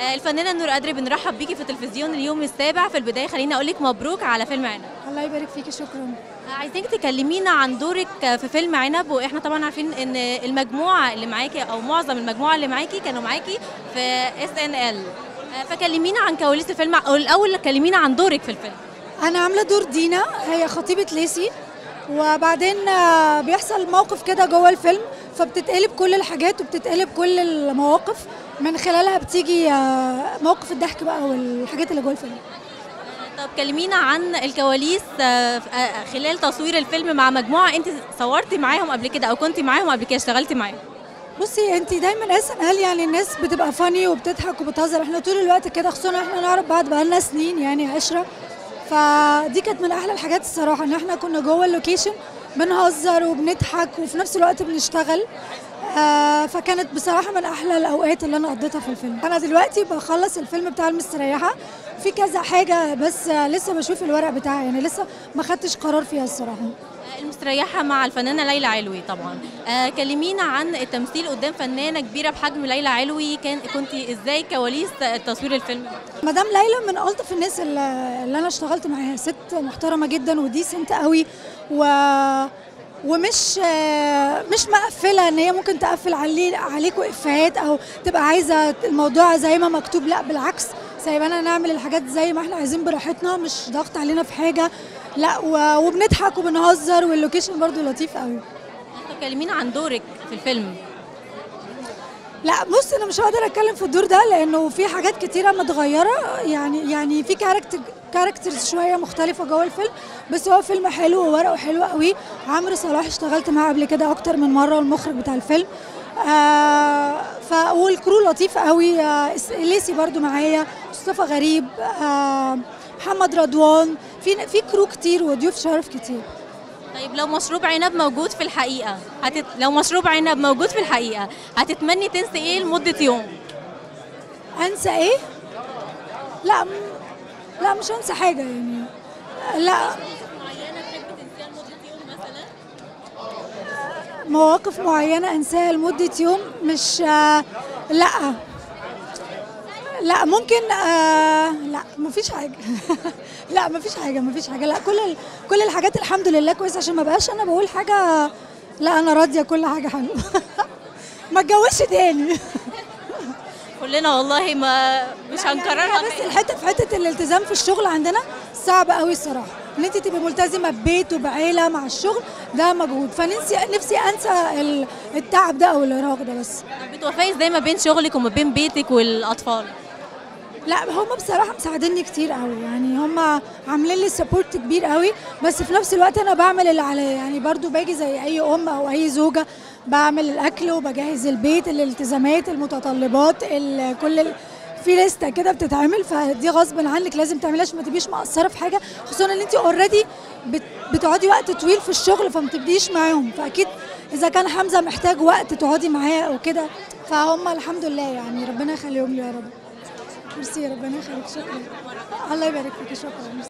آه، الفنانه نور قدري بنرحب بيكي في تلفزيون اليوم السابع في البدايه خليني اقول لك مبروك على فيلم عنب الله يبارك فيكي شكرا آه، عايزينك تكلمينا عن دورك في فيلم عنب واحنا طبعا عارفين ان المجموعه اللي معاكي او معظم المجموعه اللي معاكي كانوا معاكي في اس ان ال فكلمينا عن كواليس الفيلم او الاول كلمينا عن دورك في الفيلم انا عامله دور دينا هي خطيبه ليسي وبعدين آه، بيحصل موقف كده جوه الفيلم فبتتقلب كل الحاجات وبتتقلب كل المواقف من خلالها بتيجي آه، موقف الضحك بقى والحاجات اللي جوه الفيلم طب كلمينا عن الكواليس آه، آه، خلال تصوير الفيلم مع مجموعه انت صورتي معاهم قبل كده او كنتي معاهم قبل كده اشتغلتي معاهم بصي انت دايما اس ان ال يعني الناس بتبقى فاني وبتضحك وبتهزر احنا طول الوقت كده خصوصا احنا نعرف بعض بقالنا سنين يعني عشره فدي كانت من احلى الحاجات الصراحه ان احنا كنا جوه اللوكيشن بنهزر وبنضحك وفي نفس الوقت بنشتغل آه فكانت بصراحه من احلى الاوقات اللي انا قضيتها في الفيلم انا دلوقتي بخلص الفيلم بتاع المستريحه في كذا حاجه بس آه لسه بشوف الورق بتاعها يعني لسه ما خدتش قرار فيها الصراحه آه، المستريحه مع الفنانه ليلى علوي طبعا آه، كلمينا عن التمثيل قدام فنانه كبيره بحجم ليلى علوي كان كنتي ازاي كواليس تصوير الفيلم مدام ليلى من الطف الناس اللي اللي انا اشتغلت معاها ست محترمه جدا وديسنت قوي و ومش آه، مش مقفله ان هي ممكن تقفل علي عليكم افيهات او تبقى عايزه الموضوع زي ما مكتوب لا بالعكس سايبانا نعمل الحاجات زي ما احنا عايزين براحتنا مش ضغط علينا في حاجه لا و- وبنضحك وبنهزر واللوكيشن برضو لطيف قوي طب كلمينا عن دورك في الفيلم لا بص انا مش هقدر اتكلم في الدور ده لانه في حاجات كتيره متغيره يعني يعني في كاركتر كاركترز شويه مختلفه جوه الفيلم بس هو فيلم حلو وورقه حلو قوي عمرو صلاح اشتغلت معاه قبل كده اكتر من مره المخرج بتاع الفيلم آه ف والكرو لطيف قوي آه إس- ليسي برضو معايا مصطفى غريب آه محمد رضوان في في كرو كتير وضيوف شرف كتير طيب لو مشروب عنب موجود في الحقيقه هتت... لو مشروب عنب موجود في الحقيقه هتتمني تنسي ايه لمده يوم انسى ايه لا م- لا مش هنسى حاجه يعني لا معينه تحبي تنسيها لمده يوم مثلا مواقف معينه انساها لمده يوم مش آه، لا لا ممكن آه لا مفيش حاجه لا مفيش حاجه مفيش حاجه لا كل ال- كل الحاجات الحمد لله كويسه عشان ما بقاش انا بقول حاجه لا انا راضيه كل حاجه حلوه ما اتجوزش تاني كلنا والله ما مش هنكررها بس تاني. الحته في حته الالتزام في الشغل عندنا صعب قوي الصراحه ان انت تبقي ملتزمه ببيت وبعيله مع الشغل ده مجهود فنفسي نفسي انسى ال- التعب ده او الارهاق ده بس طب بتوفقي ازاي ما بين شغلك وما بين بيتك والاطفال لا هم بصراحه مساعديني كتير قوي يعني هم عاملين لي سبورت كبير قوي بس في نفس الوقت انا بعمل اللي عليا يعني برضو باجي زي اي ام او اي زوجه بعمل الاكل وبجهز البيت الالتزامات المتطلبات ال- كل ال... في لسته كده بتتعمل فدي غصب عنك لازم تعمليها عشان ما تبقيش مقصره في حاجه خصوصا ان انت اوريدي بت... بتقعدي وقت طويل في الشغل فما تبديش معاهم فاكيد اذا كان حمزه محتاج وقت تقعدي معاه او كده فهم الحمد لله يعني ربنا يخليهم لي يا رب ميرسي ربنا يخليك شكرا الله يبارك فيك شكرا